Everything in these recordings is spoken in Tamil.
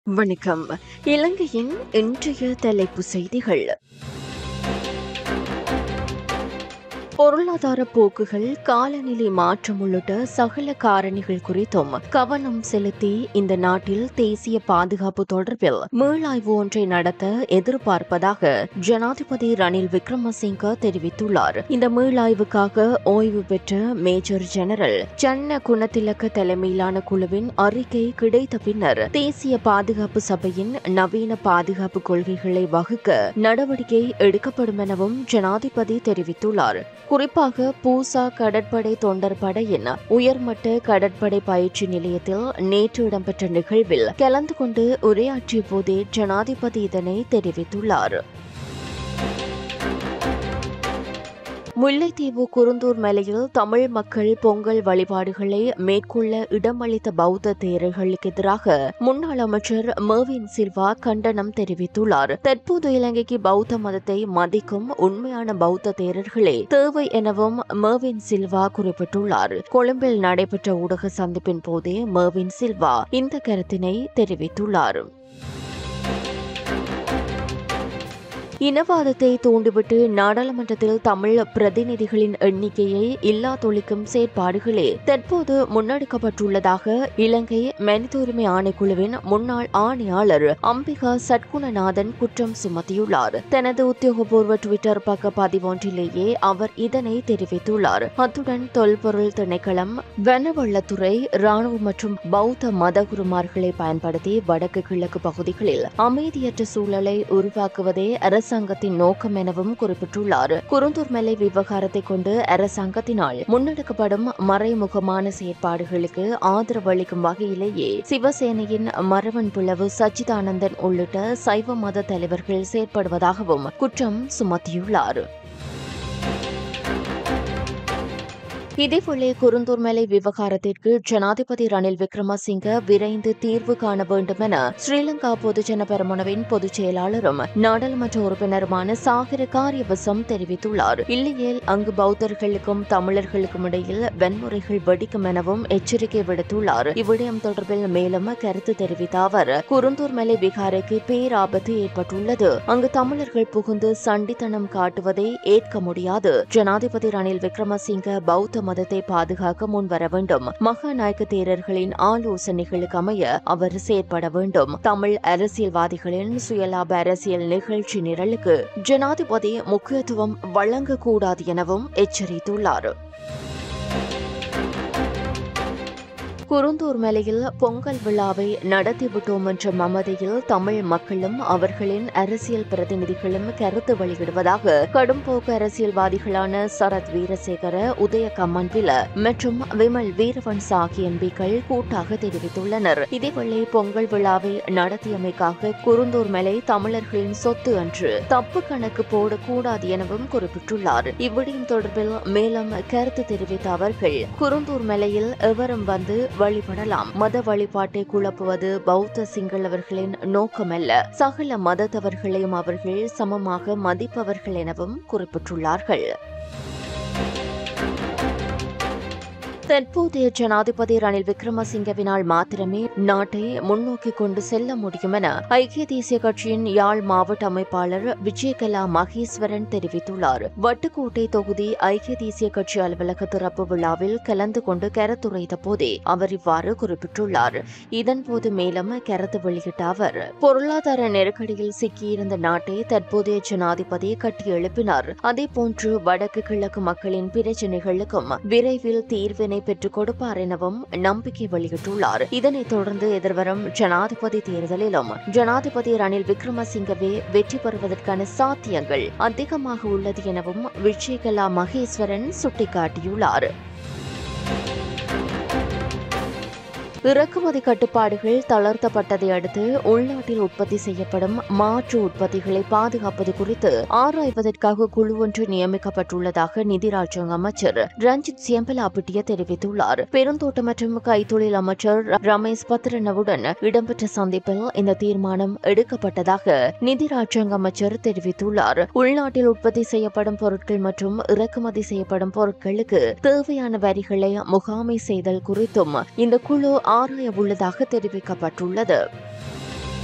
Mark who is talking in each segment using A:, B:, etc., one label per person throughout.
A: வணக்கம் இலங்கையின் இன்றைய தலைப்பு செய்திகள் பொருளாதார போக்குகள் காலநிலை மாற்றம் உள்ளிட்ட சகல காரணிகள் குறித்தும் கவனம் செலுத்தி இந்த நாட்டில் தேசிய பாதுகாப்பு தொடர்பில் மீளாய்வு ஒன்றை நடத்த எதிர்பார்ப்பதாக ஜனாதிபதி ரணில் விக்ரமசிங்க தெரிவித்துள்ளார் இந்த மீளாய்வுக்காக ஓய்வு பெற்ற மேஜர் ஜெனரல் சன்ன குணத்திலக்க தலைமையிலான குழுவின் அறிக்கை கிடைத்த பின்னர் தேசிய பாதுகாப்பு சபையின் நவீன பாதுகாப்பு கொள்கைகளை வகுக்க நடவடிக்கை எடுக்கப்படும் எனவும் ஜனாதிபதி தெரிவித்துள்ளார் குறிப்பாக பூசா கடற்படை தொண்டர் படையின் உயர்மட்ட கடற்படை பயிற்சி நிலையத்தில் நேற்று இடம்பெற்ற நிகழ்வில் கலந்து கொண்டு உரையாற்றிய போதே ஜனாதிபதி இதனை தெரிவித்துள்ளார் முல்லைத்தீவு குருந்தூர் மலையில் தமிழ் மக்கள் பொங்கல் வழிபாடுகளை மேற்கொள்ள இடமளித்த பௌத்த தேரர்களுக்கு எதிராக முன்னாள் அமைச்சர் மேவின் சில்வா கண்டனம் தெரிவித்துள்ளார் தற்போது இலங்கைக்கு பௌத்த மதத்தை மதிக்கும் உண்மையான பௌத்த தேரர்களே தேவை எனவும் மேவின் சில்வா குறிப்பிட்டுள்ளார் கொழும்பில் நடைபெற்ற ஊடக சந்திப்பின் போதே மேவின் சில்வா இந்த கருத்தினை தெரிவித்துள்ளார் இனவாதத்தை தூண்டிவிட்டு நாடாளுமன்றத்தில் தமிழ் பிரதிநிதிகளின் எண்ணிக்கையை இல்லாதொழிக்கும் செயற்பாடுகளே தற்போது முன்னெடுக்கப்பட்டுள்ளதாக இலங்கை மனித உரிமை ஆணைக்குழுவின் முன்னாள் ஆணையாளர் அம்பிகா சட்குணநாதன் குற்றம் சுமத்தியுள்ளார் தனது உத்தியோகபூர்வ டுவிட்டர் பக்க பதிவொன்றிலேயே அவர் இதனை தெரிவித்துள்ளார் அத்துடன் தொல்பொருள் திணைக்களம் வனவளத்துறை ராணுவ மற்றும் பௌத்த மதகுருமார்களை பயன்படுத்தி வடக்கு கிழக்கு பகுதிகளில் அமைதியற்ற சூழலை உருவாக்குவதே அரசு அரசாங்கத்தின் நோக்கம் எனவும் குறிப்பிட்டுள்ளார் குருந்தூர் மலை விவகாரத்தை கொண்டு அரசாங்கத்தினால் முன்னெடுக்கப்படும் மறைமுகமான செயற்பாடுகளுக்கு ஆதரவு அளிக்கும் வகையிலேயே சிவசேனையின் மரவன் பிளவு சச்சிதானந்தன் உள்ளிட்ட சைவ மத தலைவர்கள் செயற்படுவதாகவும் குற்றம் சுமத்தியுள்ளார் இதேபோல குருந்தூர் மலை விவகாரத்திற்கு ஜனாதிபதி ரணில் விக்ரமசிங்க விரைந்து தீர்வு காண வேண்டும் என ஸ்ரீலங்கா பொதுஜன பெரமுனவின் பொதுச் செயலாளரும் நாடாளுமன்ற உறுப்பினருமான சாகர காரியவசம் தெரிவித்துள்ளார் இல்லையேல் அங்கு பௌத்தர்களுக்கும் தமிழர்களுக்கும் இடையில் வன்முறைகள் வெடிக்கும் எனவும் எச்சரிக்கை விடுத்துள்ளார் இவ்விடயம் தொடர்பில் மேலும் கருத்து தெரிவித்த அவர் குருந்தூர் மலை விகாரைக்கு பேராபத்து ஏற்பட்டுள்ளது அங்கு தமிழர்கள் புகுந்து சண்டித்தனம் காட்டுவதை ஏற்க முடியாது ஜனாதிபதி ரணில் விக்ரமசிங்க பௌத்த மதத்தை பாதுகாக்க முன்வர வேண்டும் மகாநாயக்க தேரர்களின் ஆலோசனைகளுக்கு அமைய அவர் செயற்பட வேண்டும் தமிழ் அரசியல்வாதிகளின் சுயலாப அரசியல் நிகழ்ச்சி நிரலுக்கு ஜனாதிபதி முக்கியத்துவம் வழங்கக்கூடாது எனவும் எச்சரித்துள்ளார் குருந்தூர் மலையில் பொங்கல் விழாவை நடத்திவிட்டோம் என்ற மமதையில் தமிழ் மக்களும் அவர்களின் அரசியல் பிரதிநிதிகளும் கருத்து வெளியிடுவதாக கடும்போக்கு அரசியல்வாதிகளான சரத் வீரசேகர உதய கம்மன்பில மற்றும் விமல் வீரவன்ஸ் ஆகிய எம்பிக்கள் கூட்டாக தெரிவித்துள்ளனர் இதேவேளை பொங்கல் விழாவை நடத்தியமைக்காக குருந்தூர் மலை தமிழர்களின் சொத்து என்று தப்பு கணக்கு போடக்கூடாது எனவும் குறிப்பிட்டுள்ளார் இவ்விடயம் தொடர்பில் மேலும் கருத்து தெரிவித்த அவர்கள் குருந்தூர் மலையில் எவரும் வந்து வழிபடலாம் மத வழிபாட்டை குழப்புவது பௌத்த சிங்களவர்களின் நோக்கமல்ல சகல மதத்தவர்களையும் அவர்கள் சமமாக மதிப்பவர்கள் எனவும் குறிப்பிட்டுள்ளார்கள் தற்போதைய ஜனாதிபதி ரணில் விக்ரமசிங்கவினால் மாத்திரமே நாட்டை முன்னோக்கி கொண்டு செல்ல முடியும் என ஐக்கிய தேசிய கட்சியின் யாழ் மாவட்ட அமைப்பாளர் விஜயகலா மகேஸ்வரன் தெரிவித்துள்ளார் வட்டுக்கோட்டை தொகுதி ஐக்கிய தேசிய கட்சி அலுவலக திறப்பு விழாவில் கலந்து கொண்டு கருத்துரைத்த போதே அவர் இவ்வாறு குறிப்பிட்டுள்ளார் இதன்போது மேலும் கருத்து வெளியிட்ட அவர் பொருளாதார நெருக்கடியில் சிக்கியிருந்த நாட்டை தற்போதைய ஜனாதிபதி கட்டியெழுப்பினார் அதேபோன்று வடக்கு கிழக்கு மக்களின் பிரச்சினைகளுக்கும் விரைவில் தீர்வினை பெற்றுக் கொடுப்பார் எனவும் நம்பிக்கை வெளியிட்டுள்ளார் இதனைத் தொடர்ந்து எதிர்வரும் ஜனாதிபதி தேர்தலிலும் ஜனாதிபதி ரணில் விக்ரமசிங்கவே வெற்றி பெறுவதற்கான சாத்தியங்கள் அதிகமாக உள்ளது எனவும் விஜயகலா மகேஸ்வரன் சுட்டிக்காட்டியுள்ளார் இறக்குமதி கட்டுப்பாடுகள் தளர்த்தப்பட்டதை அடுத்து உள்நாட்டில் உற்பத்தி செய்யப்படும் மாற்று உற்பத்திகளை பாதுகாப்பது குறித்து ஆராய்வதற்காக குழு ஒன்று நியமிக்கப்பட்டுள்ளதாக நிதி ராஜாங்க அமைச்சர் ரஞ்சித் சியம்பலாபிட்டிய தெரிவித்துள்ளார் பெருந்தோட்ட மற்றும் கைத்தொழில் அமைச்சர் ரமேஷ் பத்ரனவுடன் இடம்பெற்ற சந்திப்பில் இந்த தீர்மானம் எடுக்கப்பட்டதாக நிதி ராஜாங்க அமைச்சர் தெரிவித்துள்ளார் உள்நாட்டில் உற்பத்தி செய்யப்படும் பொருட்கள் மற்றும் இறக்குமதி செய்யப்படும் பொருட்களுக்கு தேவையான வரிகளை முகாமை செய்தல் குறித்தும் இந்த குழு ஆராய உள்ளதாக தெரிவிக்கப்பட்டுள்ளது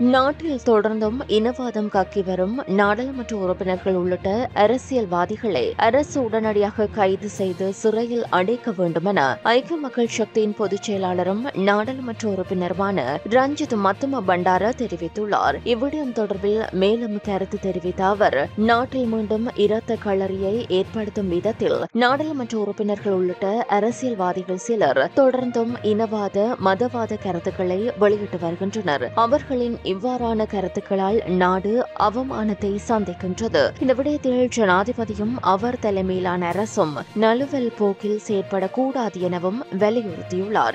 A: நாட்டில் தொடர்ந்தும் இனவாதம் கக்கி வரும் நாடாளுமன்ற உறுப்பினர்கள் உள்ளிட்ட அரசியல்வாதிகளை அரசு உடனடியாக கைது செய்து சிறையில் அடைக்க வேண்டுமென ஐக்கிய மக்கள் சக்தியின் பொதுச் செயலாளரும் நாடாளுமன்ற உறுப்பினருமான ரஞ்சித் மத்தும பண்டார தெரிவித்துள்ளார் இவ்விடயம் தொடர்பில் மேலும் கருத்து தெரிவித்த அவர் நாட்டில் மீண்டும் இரத்த களரியை ஏற்படுத்தும் விதத்தில் நாடாளுமன்ற உறுப்பினர்கள் உள்ளிட்ட அரசியல்வாதிகள் சிலர் தொடர்ந்தும் இனவாத மதவாத கருத்துக்களை வெளியிட்டு வருகின்றனர் அவர்களின் இவ்வாறான கருத்துக்களால் நாடு அவமானத்தை சந்திக்கின்றது இந்த விடயத்தில் ஜனாதிபதியும் அவர் தலைமையிலான அரசும் நழுவல் போக்கில் செயற்படக்கூடாது எனவும் வலியுறுத்தியுள்ளார்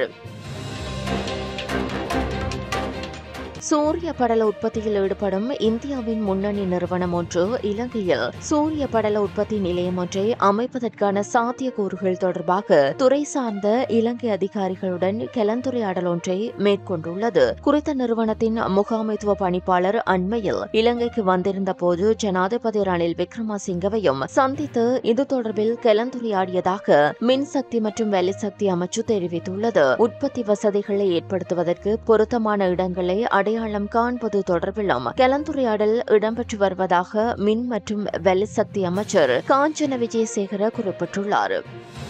A: சூரிய படல உற்பத்தியில் ஈடுபடும் இந்தியாவின் முன்னணி நிறுவனம் ஒன்று இலங்கையில் சூரிய படல உற்பத்தி நிலையம் ஒன்றை அமைப்பதற்கான சாத்தியக்கூறுகள் தொடர்பாக துறை சார்ந்த இலங்கை அதிகாரிகளுடன் கலந்துரையாடல் ஒன்றை மேற்கொண்டுள்ளது குறித்த நிறுவனத்தின் முகாமைத்துவ பணிப்பாளர் அண்மையில் இலங்கைக்கு வந்திருந்த போது ஜனாதிபதி ரணில் விக்ரமசிங்கவையும் சந்தித்து இது தொடர்பில் கலந்துரையாடியதாக மின்சக்தி மற்றும் வெலிசக்தி அமைச்சு தெரிவித்துள்ளது உற்பத்தி வசதிகளை ஏற்படுத்துவதற்கு பொருத்தமான இடங்களை அடையாளம் காண்பது தொடர்பிலும் கலந்துரையாடல் இடம்பெற்று வருவதாக மின் மற்றும் வெலிசக்தி அமைச்சர் காஞ்சன விஜயசேகர குறிப்பிட்டுள்ளார்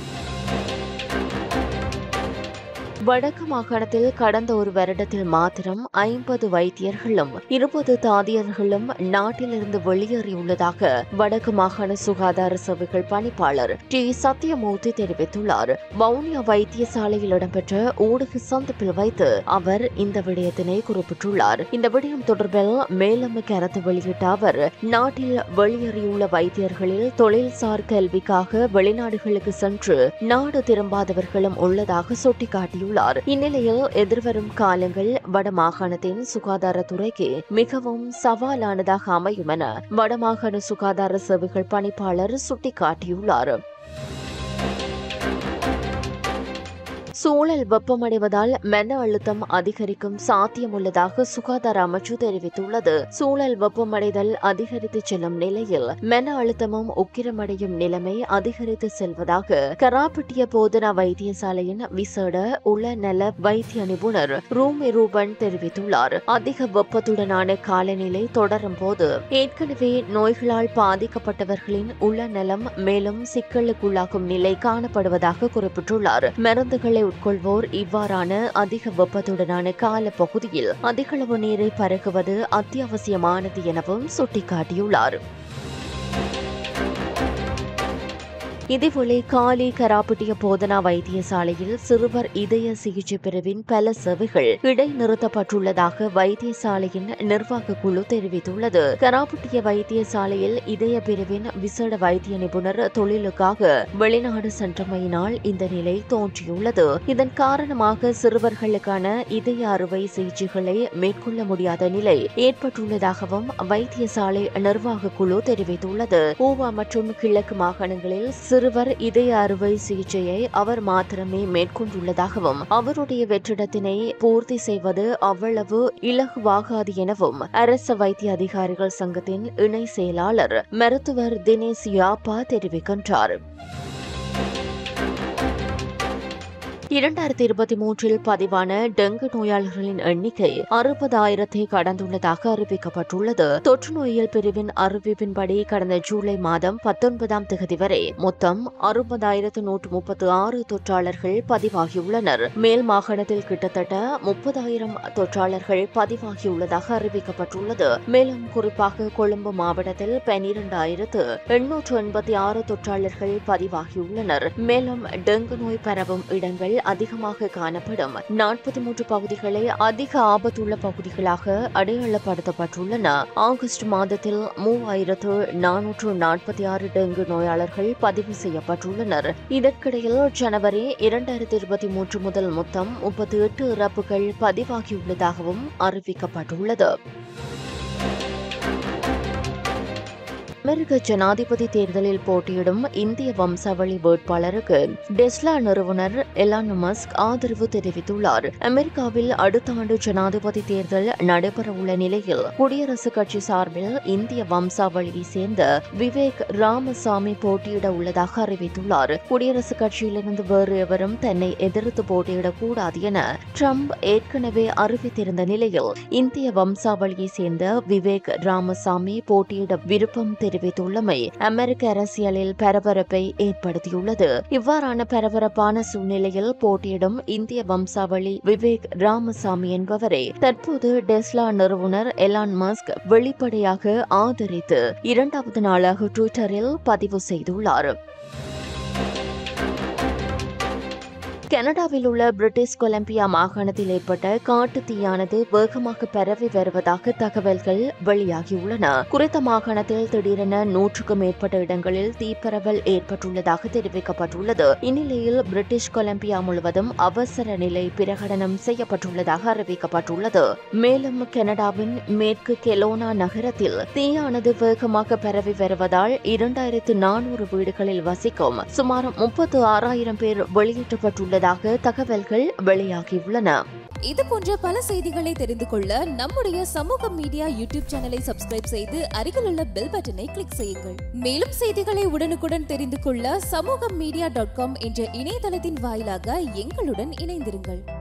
A: வடக்கு மாகாணத்தில் கடந்த ஒரு வருடத்தில் மாத்திரம் ஐம்பது வைத்தியர்களும் இருபது தாதியர்களும் நாட்டிலிருந்து வெளியேறியுள்ளதாக வடக்கு மாகாண சுகாதார சேவைகள் பணிப்பாளர் டி சத்யமூர்த்தி தெரிவித்துள்ளார் வவுனியா வைத்தியசாலையில் இடம்பெற்ற ஊடக சந்திப்பில் வைத்து அவர் இந்த விடயத்தினை குறிப்பிட்டுள்ளார் இந்த விடயம் தொடர்பில் மேலும் கருத்து வெளியிட்ட அவர் நாட்டில் வெளியேறியுள்ள வைத்தியர்களில் தொழில்சார் கல்விக்காக வெளிநாடுகளுக்கு சென்று நாடு திரும்பாதவர்களும் உள்ளதாக சுட்டிக்காட்டியுள்ளார் இந்நிலையில் எதிர்வரும் காலங்கள் வடமாகாணத்தின் சுகாதாரத்துறைக்கு மிகவும் சவாலானதாக அமையும் என வடமாகாண சுகாதார சேவைகள் பணிப்பாளர் சுட்டிக்காட்டியுள்ளார் சூழல் வெப்பமடைவதால் மன அழுத்தம் அதிகரிக்கும் சாத்தியமுள்ளதாக சுகாதார அமைச்சு தெரிவித்துள்ளது சூழல் வெப்பமடைதல் அதிகரித்து செல்லும் நிலையில் மன அழுத்தமும் உக்கிரமடையும் நிலைமை அதிகரித்து செல்வதாக கராப்பட்டிய போதனா வைத்தியசாலையின் விசேட உளநல வைத்திய நிபுணர் ரூமி ரூபன் தெரிவித்துள்ளார் அதிக வெப்பத்துடனான காலநிலை தொடரும் போது ஏற்கனவே நோய்களால் பாதிக்கப்பட்டவர்களின் உளநலம் மேலும் சிக்கலுக்குள்ளாகும் நிலை காணப்படுவதாக குறிப்பிட்டுள்ளார் மருந்துகளை உட்கொள்வோர் இவ்வாறான அதிக வெப்பத்துடனான கால பகுதியில் அதிகளவு நீரை பருகுவது அத்தியாவசியமானது எனவும் சுட்டிக்காட்டியுள்ளார் இதேவேளை காலி கராப்பட்டிய போதனா வைத்தியசாலையில் சிறுவர் இதய சிகிச்சை பிரிவின் பல சேவைகள் இடைநிறுத்தப்பட்டுள்ளதாக வைத்தியசாலையின் நிர்வாக குழு தெரிவித்துள்ளது கராப்பட்டிய வைத்தியசாலையில் இதய பிரிவின் விசேட வைத்திய நிபுணர் தொழிலுக்காக வெளிநாடு சென்றமையினால் இந்த நிலை தோன்றியுள்ளது இதன் காரணமாக சிறுவர்களுக்கான இதய அறுவை சிகிச்சைகளை மேற்கொள்ள முடியாத நிலை ஏற்பட்டுள்ளதாகவும் வைத்தியசாலை நிர்வாக குழு தெரிவித்துள்ளது ஊவா மற்றும் கிழக்கு மாகாணங்களில் சிறுவர் இதய அறுவை சிகிச்சையை அவர் மாத்திரமே மேற்கொண்டுள்ளதாகவும் அவருடைய வெற்றிடத்தினை பூர்த்தி செய்வது அவ்வளவு இலகுவாகாது எனவும் அரச வைத்திய அதிகாரிகள் சங்கத்தின் இணை செயலாளர் மருத்துவர் தினேஷ் யாப்பா தெரிவிக்கின்றார் இரண்டாயிரத்தி இருபத்தி மூன்றில் பதிவான டெங்கு நோயாளர்களின் எண்ணிக்கை அறுபதாயிரத்தை கடந்துள்ளதாக அறிவிக்கப்பட்டுள்ளது தொற்று நோயியல் பிரிவின் அறிவிப்பின்படி கடந்த ஜூலை மாதம் பத்தொன்பதாம் தேதி வரை மொத்தம் அறுபதாயிரத்து நூற்று முப்பத்து ஆறு தொற்றாளர்கள் பதிவாகியுள்ளனர் மேல் மாகாணத்தில் கிட்டத்தட்ட முப்பதாயிரம் தொற்றாளர்கள் பதிவாகியுள்ளதாக அறிவிக்கப்பட்டுள்ளது மேலும் குறிப்பாக கொழும்பு மாவட்டத்தில் பனிரெண்டாயிரத்து எண்ணூற்று எண்பத்தி ஆறு தொற்றாளர்கள் பதிவாகியுள்ளனர் மேலும் டெங்கு நோய் பரவும் இடங்கள் அதிகமாக காணப்படும் நாற்பத்தி மூன்று பகுதிகளை அதிக ஆபத்துள்ள பகுதிகளாக அடையாளப்படுத்தப்பட்டுள்ளன ஆகஸ்ட் மாதத்தில் மூவாயிரத்து நானூற்று நாற்பத்தி ஆறு டெங்கு நோயாளர்கள் பதிவு செய்யப்பட்டுள்ளனர் இதற்கிடையில் ஜனவரி இரண்டாயிரத்தி இருபத்தி மூன்று முதல் மொத்தம் முப்பத்தி எட்டு இறப்புகள் பதிவாகியுள்ளதாகவும் அறிவிக்கப்பட்டுள்ளது அமெரிக்க ஜனாதிபதி தேர்தலில் போட்டியிடும் இந்திய வம்சாவளி வேட்பாளருக்கு டெஸ்லா நிறுவனர் எலான் மஸ்க் ஆதரவு தெரிவித்துள்ளார் அமெரிக்காவில் அடுத்த ஆண்டு ஜனாதிபதி தேர்தல் நடைபெறவுள்ள நிலையில் குடியரசுக் கட்சி சார்பில் இந்திய வம்சாவளியை சேர்ந்த விவேக் ராமசாமி போட்டியிட உள்ளதாக அறிவித்துள்ளார் குடியரசுக் கட்சியிலிருந்து வேறு எவரும் தன்னை எதிர்த்து போட்டியிடக்கூடாது என ட்ரம்ப் ஏற்கனவே அறிவித்திருந்த நிலையில் இந்திய வம்சாவளியை சேர்ந்த விவேக் ராமசாமி போட்டியிட விருப்பம் தெரிவித்துள்ளமை அமெரிக்க அரசியலில் பரபரப்பை ஏற்படுத்தியுள்ளது இவ்வாறான பரபரப்பான சூழ்நிலையில் போட்டியிடும் இந்திய வம்சாவளி விவேக் ராமசாமி என்பவரை தற்போது டெஸ்லா நிறுவனர் எலான் மஸ்க் வெளிப்படையாக ஆதரித்து இரண்டாவது நாளாக ட்விட்டரில் பதிவு செய்துள்ளார் கனடாவில் உள்ள பிரிட்டிஷ் கொலம்பியா மாகாணத்தில் ஏற்பட்ட காட்டு தீயானது வேகமாக பரவி வருவதாக தகவல்கள் வெளியாகியுள்ளன குறித்த மாகாணத்தில் திடீரென நூற்றுக்கும் மேற்பட்ட இடங்களில் தீப்பரவல் ஏற்பட்டுள்ளதாக தெரிவிக்கப்பட்டுள்ளது இந்நிலையில் பிரிட்டிஷ் கொலம்பியா முழுவதும் அவசர நிலை பிரகடனம் செய்யப்பட்டுள்ளதாக அறிவிக்கப்பட்டுள்ளது மேலும் கனடாவின் மேற்கு கெலோனா நகரத்தில் தீயானது வேகமாக பரவி வருவதால் இரண்டாயிரத்து நானூறு வீடுகளில் வசிக்கும் சுமார் முப்பத்து ஆறாயிரம் பேர் வெளியேற்றப்பட்டுள்ளதாக தகவல்கள் வெளியாகியுள்ளன
B: இது போன்ற பல செய்திகளை தெரிந்து கொள்ள நம்முடைய சமூக மீடியா யூடியூப் சேனலை சப்ஸ்கிரைப் செய்து அருகிலுள்ள பெல் பட்டனை கிளிக் செய்யுங்கள் மேலும் செய்திகளை உடனுக்குடன் தெரிந்து கொள்ள சமூக மீடியா டாட் காம் என்ற இணையதளத்தின் வாயிலாக எங்களுடன் இணைந்திருங்கள்